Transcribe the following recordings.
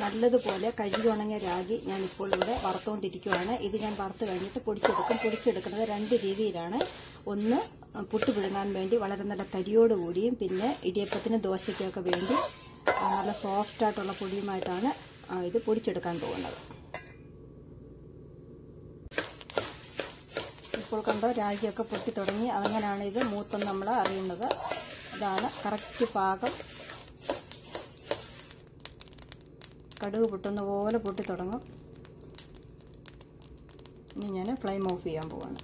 നല്ലതുപോലെ കഴുകി ഉണങ്ങിയ രാഗി ഞാൻ ഇപ്പോൾ ഇവിടെ വറുത്തുകൊണ്ടിരിക്കുകയാണ് ഇത് ഞാൻ വറുത്ത് കഴിഞ്ഞിട്ട് പൊടിച്ചെടുക്കും പൊടിച്ചെടുക്കുന്നത് രണ്ട് രീതിയിലാണ് ഒന്ന് പുട്ട് പിഴുങ്ങാൻ വേണ്ടി വളരെ നല്ല തരിയോട് കൂടിയും പിന്നെ ഇടിയപ്പത്തിന് ദോശയ്ക്കൊക്കെ വേണ്ടി ആ, നല്ല സോഫ്റ്റായിട്ടുള്ള പൊടിയുമായിട്ടാണ് ആ, ഇത് പൊടിച്ചെടുക്കാൻ പോകുന്നത് ഇപ്പോൾ കണ്ടോ രാഗിയൊക്കെ പൊട്ടി തുടങ്ങി അതങ്ങനെയാണ് ഇത് മൂത്തെന്ന് നമ്മൾ അറിയുന്നത് ഇതാണ് കറക്റ്റ് പാകം കടുക് പൊട്ടുന്ന പോലെ പൊട്ടി തുടങ്ങും ഇനി ഞാൻ ഫ്ലെയിം ഓഫ് ചെയ്യാൻ പോവാണ്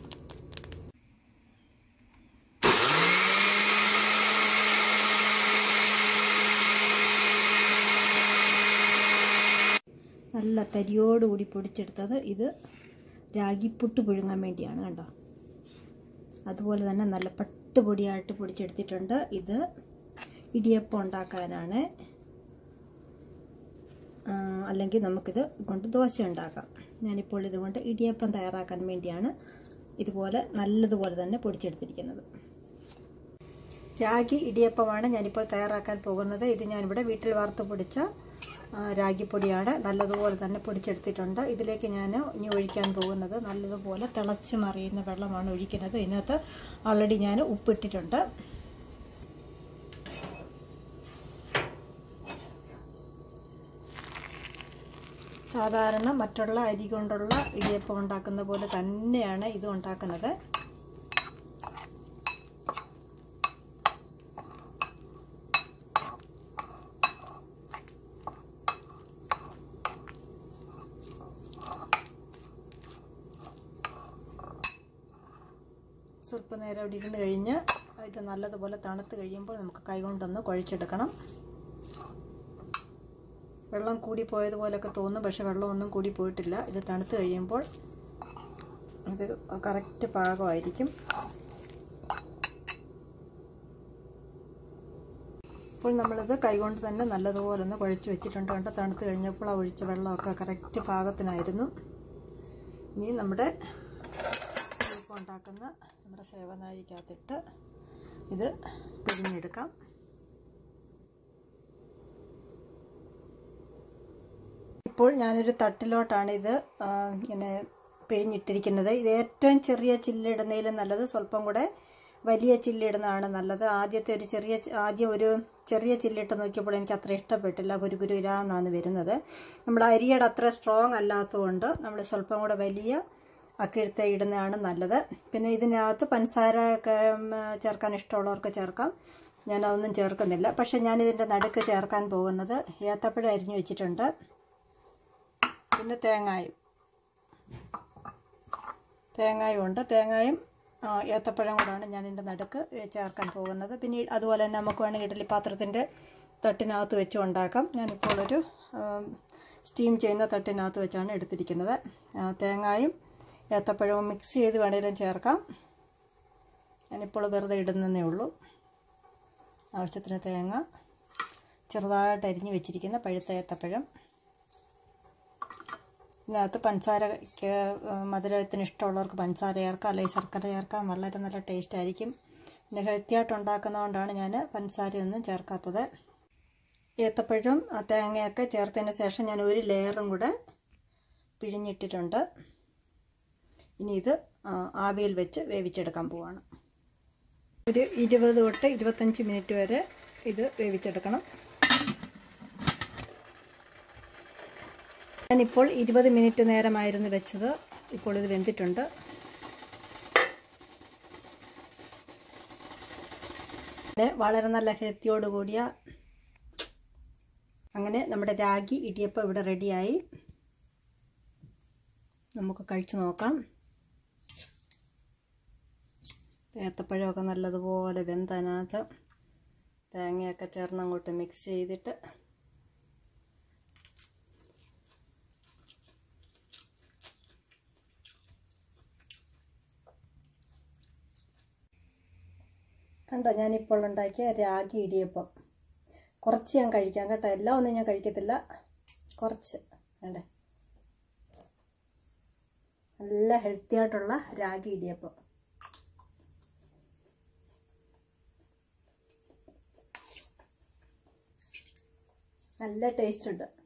നല്ല തരിയോടുകൂടി പൊടിച്ചെടുത്തത് ഇത് രാഗിപ്പുട്ട് പുഴുങ്ങാൻ വേണ്ടിയാണ് കണ്ടോ അതുപോലെ തന്നെ നല്ല പട്ടുപൊടിയായിട്ട് പൊടിച്ചെടുത്തിട്ടുണ്ട് ഇത് ഇടിയപ്പം ഉണ്ടാക്കാനാണ് ആ, അല്ലെങ്കിൽ നമുക്കിത് കൊണ്ട് ദോശ ഉണ്ടാക്കാം ഞാനിപ്പോൾ ഇതുകൊണ്ട് ഇടിയപ്പം തയ്യാറാക്കാൻ വേണ്ടിയാണ് ഇതുപോലെ നല്ലതുപോലെ തന്നെ പൊടിച്ചെടുത്തിരിക്കുന്നത് രാഗി ഇടിയപ്പമാണ് ഞാനിപ്പോൾ തയ്യാറാക്കാൻ പോകുന്നത് ഇത് ഞാനിവിടെ വീട്ടിൽ വറുത്ത് പൊടിച്ച ആ, രാഗിപ്പൊടിയാണ് നല്ലതുപോലെ തന്നെ പൊടിച്ചെടുത്തിട്ടുണ്ട് ഇതിലേക്ക് ഞാൻ ഇനി ഒഴിക്കാൻ പോകുന്നത് നല്ലതുപോലെ തിളച്ച് മറിയുന്ന വെള്ളമാണ് ഒഴിക്കുന്നത് ഇതിനകത്ത് ഓൾറെഡി ഞാൻ ഉപ്പിട്ടിട്ടുണ്ട് സാധാരണ മറ്റുള്ള അരി കൊണ്ടുള്ള ഇടിയപ്പം ഉണ്ടാക്കുന്ന പോലെ തന്നെയാണ് ഇത് ഉണ്ടാക്കുന്നത് സ്വല്പം നേരം അവിടെ ഇരുന്ന് കഴിഞ്ഞ് ഇത് നല്ലതുപോലെ തണുത്ത് കഴിയുമ്പോൾ നമുക്ക് കൈകൊണ്ടൊന്ന് കുഴച്ചെടുക്കണം വെള്ളം കൂടി പോയതുപോലൊക്കെ തോന്നും പക്ഷെ വെള്ളമൊന്നും കൂടി പോയിട്ടില്ല ഇത് തണുത്ത് കഴിയുമ്പോൾ ഇത് കറക്റ്റ് പാകമായിരിക്കും ഇപ്പോൾ നമ്മളിത് കൈകൊണ്ട് തന്നെ നല്ലതുപോലെ ഒന്ന് കുഴച്ച് വെച്ചിട്ടുണ്ട് കണ്ട് തണുത്ത് കഴിഞ്ഞപ്പോൾ ആ ഒഴിച്ച വെള്ളമൊക്കെ കറക്റ്റ് പാകത്തിനായിരുന്നു ഇനി നമ്മുടെ ഇപ്പം ഉണ്ടാക്കുന്ന നമ്മുടെ സേവനാഴിക്കകത്തിട്ട് ഇത് പിഴിഞ്ഞെടുക്കാം ഇപ്പോൾ ഞാനൊരു തട്ടിലോട്ടാണ് ഇത് ആ, ഇങ്ങനെ പിഴിഞ്ഞിട്ടിരിക്കുന്നത് ഇത് ഏറ്റവും ചെറിയ ചില്ലിടുന്നതിലും നല്ലത് സ്വല്പം കൂടെ വലിയ ചില്ലിടുന്നതാണ് നല്ലത് ആദ്യത്തെ ഒരു ചെറിയ ചി- ആദ്യം ഒരു ചെറിയ ചില്ലിട്ട് നോക്കിയപ്പോൾ എനിക്ക് അത്ര ഇഷ്ടപ്പെട്ടില്ല ഗുരുഗുരുരാന്നാണ് വരുന്നത് നമ്മൾ അരിയുടെ അത്ര സ്ട്രോങ് അല്ലാത്തതുകൊണ്ട് നമ്മൾ സ്വല്പം കൂടെ വലിയ അക്കിഴത്തെ ഇടുന്നതാണ് നല്ലത് പിന്നെ ഇതിനകത്ത് പഞ്ചസാര ഒക്കെ, ഉം, ചേർക്കാൻ ഇഷ്ടമുള്ളവർക്ക് ചേർക്കാം ഞാനതൊന്നും ചേർക്കുന്നില്ല പക്ഷേ ഞാനിതിൻ്റെ നടുക്ക് ചേർക്കാൻ പോകുന്നത് ഏത്തപ്പഴം അരിഞ്ഞു വെച്ചിട്ടുണ്ട് പിന്നെ തേങ്ങായും തേങ്ങായും ഉണ്ട് തേങ്ങായും ആ, ഏത്തപ്പഴം കൂടാണ് ഞാൻ ഇതിൻ്റെ നടുക്ക് ചേർക്കാൻ പോകുന്നത് പിന്നെ ഈ- അതുപോലെ തന്നെ നമുക്ക് വേണമെങ്കിൽ ഇഡ്ഡലി പാത്രത്തിൻ്റെ തട്ടിനകത്ത് വെച്ച് ഉണ്ടാക്കാം ഞാനിപ്പോൾ ഒരു സ്റ്റീം ചെയ്യുന്ന തട്ടിനകത്ത് വെച്ചാണ് എടുത്തിരിക്കുന്നത് ആ, തേങ്ങായും ഏത്തപ്പഴവും മിക്സ് ചെയ്ത് വേണേലും ചേർക്കാം ഞാനിപ്പോൾ വെറുതെ ഇടുന്നതേ ഉള്ളൂ ആവശ്യത്തിന് തേങ്ങ ചെറുതായിട്ട് അരിഞ്ഞ് വെച്ചിരിക്കുന്ന പഴുത്ത ഏത്തപ്പഴം ഇതിനകത്ത് പഞ്ചസാരയ്ക്ക് മധുരത്തിന് ഇഷ്ടമുള്ളവർക്ക് പഞ്ചസാര ചേർക്കാം അല്ലെങ്കിൽ ശർക്കര ചേർക്കാം വളരെ നല്ല ടേസ്റ്റ് ആയിരിക്കും പിന്നെ ഹെൽത്തി ആയിട്ട് ഉണ്ടാക്കുന്നതുകൊണ്ടാണ് ഞാൻ പഞ്ചസാരയൊന്നും ചേർക്കാത്തത് ഏത്തപ്പഴം ആ തേങ്ങയൊക്കെ ചേർത്തതിന് ശേഷം ഞാൻ ഒരു ലെയറും കൂടെ പിഴിഞ്ഞിട്ടിട്ടുണ്ട് ഇനി ഇത് ആ, ആവിയിൽ വെച്ച് വേവിച്ചെടുക്കാൻ പോവാണ് ഒരു ഇരുപത് തൊട്ട് ഇരുപത്തഞ്ച് മിനിറ്റ് വരെ ഇത് വേവിച്ചെടുക്കണം ഞാനിപ്പോൾ ഇരുപത് മിനിറ്റ് നേരമായിരുന്നു വെച്ചത് ഇപ്പോൾ ഇത് വെന്തിട്ടുണ്ട് പിന്നെ വളരെ നല്ല ഹെൽത്തിയോട് കൂടിയ അങ്ങനെ നമ്മുടെ രാഗി ഇടിയപ്പം ഇവിടെ റെഡിയായി നമുക്ക് കഴിച്ചു നോക്കാം ഏത്തപ്പഴമൊക്കെ നല്ലതുപോലെ വെന്തതിനകത്ത് തേങ്ങയൊക്കെ ചേർന്ന് അങ്ങോട്ട് മിക്സ് ചെയ്തിട്ട് കണ്ടോ ഞാനിപ്പോൾ ഉണ്ടാക്കിയ രാഗി ഇടിയപ്പം കുറച്ച് ഞാൻ കഴിക്കാം കേട്ടോ എല്ലാം ഒന്നും ഞാൻ കഴിക്കത്തില്ല കുറച്ച് വേണ്ടേ നല്ല ഹെൽത്തി ആയിട്ടുള്ള രാഗി ഇടിയപ്പം നല്ല ടേസ്റ്റ് ഉണ്ട്